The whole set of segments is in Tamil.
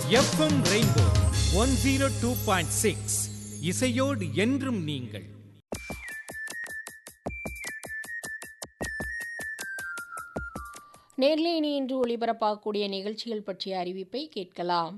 FM Rainbow one zero two point six இசையோடு என்றும் நீங்கள் நேர்லே இனி இன்று ஒளிபரப்பாகக்கூடிய நிகழ்ச்சிகள் பற்றிய அறிவிப்பை கேட்கலாம்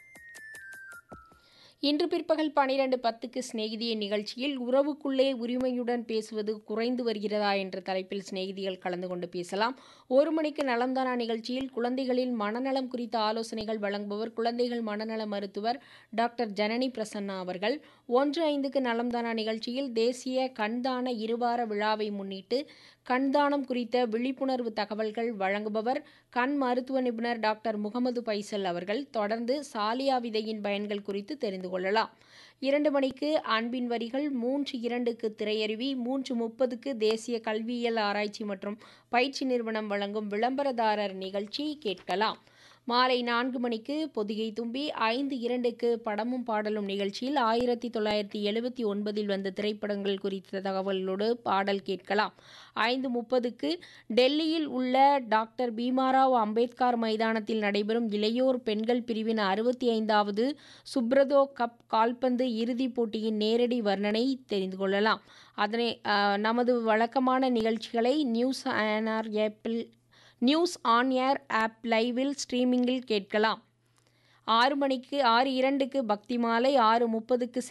இன்று பிற்பகல் பனிரெண்டு பத்துக்கு சிநேகிதிய நிகழ்ச்சியில் உறவுக்குள்ளே உரிமையுடன் பேசுவது குறைந்து வருகிறதா என்ற தலைப்பில் சிநேகிதிகள் கலந்து கொண்டு பேசலாம் ஒரு மணிக்கு நலம்தானா நிகழ்ச்சியில் குழந்தைகளின் மனநலம் குறித்த ஆலோசனைகள் வழங்குபவர் குழந்தைகள் மனநல மருத்துவர் டாக்டர் ஜனனி பிரசன்னா அவர்கள் ஒன்று ஐந்துக்கு நலம்தானா நிகழ்ச்சியில் தேசிய கண்தான இருவார விழாவை முன்னிட்டு கண்தானம் குறித்த விழிப்புணர்வு தகவல்கள் வழங்குபவர் கண் மருத்துவ நிபுணர் டாக்டர் முகமது பைசல் அவர்கள் தொடர்ந்து சாலியா விதையின் பயன்கள் குறித்து தெரிந்து கொள்ளலாம் இரண்டு மணிக்கு அன்பின் வரிகள் மூன்று இரண்டுக்கு திரையருவி மூன்று முப்பதுக்கு தேசிய கல்வியியல் ஆராய்ச்சி மற்றும் பயிற்சி நிறுவனம் வழங்கும் விளம்பரதாரர் நிகழ்ச்சி கேட்கலாம் மாலை நான்கு மணிக்கு பொதிகை தும்பி ஐந்து இரண்டுக்கு படமும் பாடலும் நிகழ்ச்சியில் ஆயிரத்தி தொள்ளாயிரத்தி எழுபத்தி ஒன்பதில் வந்த திரைப்படங்கள் குறித்த தகவலோடு பாடல் கேட்கலாம் ஐந்து முப்பதுக்கு டெல்லியில் உள்ள டாக்டர் பீமாராவ் அம்பேத்கர் மைதானத்தில் நடைபெறும் இளையோர் பெண்கள் பிரிவின் அறுபத்தி ஐந்தாவது சுப்ரதோ கப் கால்பந்து இறுதிப் போட்டியின் நேரடி வர்ணனை தெரிந்து கொள்ளலாம் அதனை அஹ், நமது வழக்கமான நிகழ்ச்சிகளை நியூஸ் ஆன்ஆர் ஏப்பில் நியூஸ் ஆன் ஏர் ஆப் லைவில் ஸ்ட்ரீமிங்கில் கேட்கலாம் ஆறு மணிக்கு ஆறு இரண்டுக்கு பக்தி மாலை ஆறு முப்பதுக்கு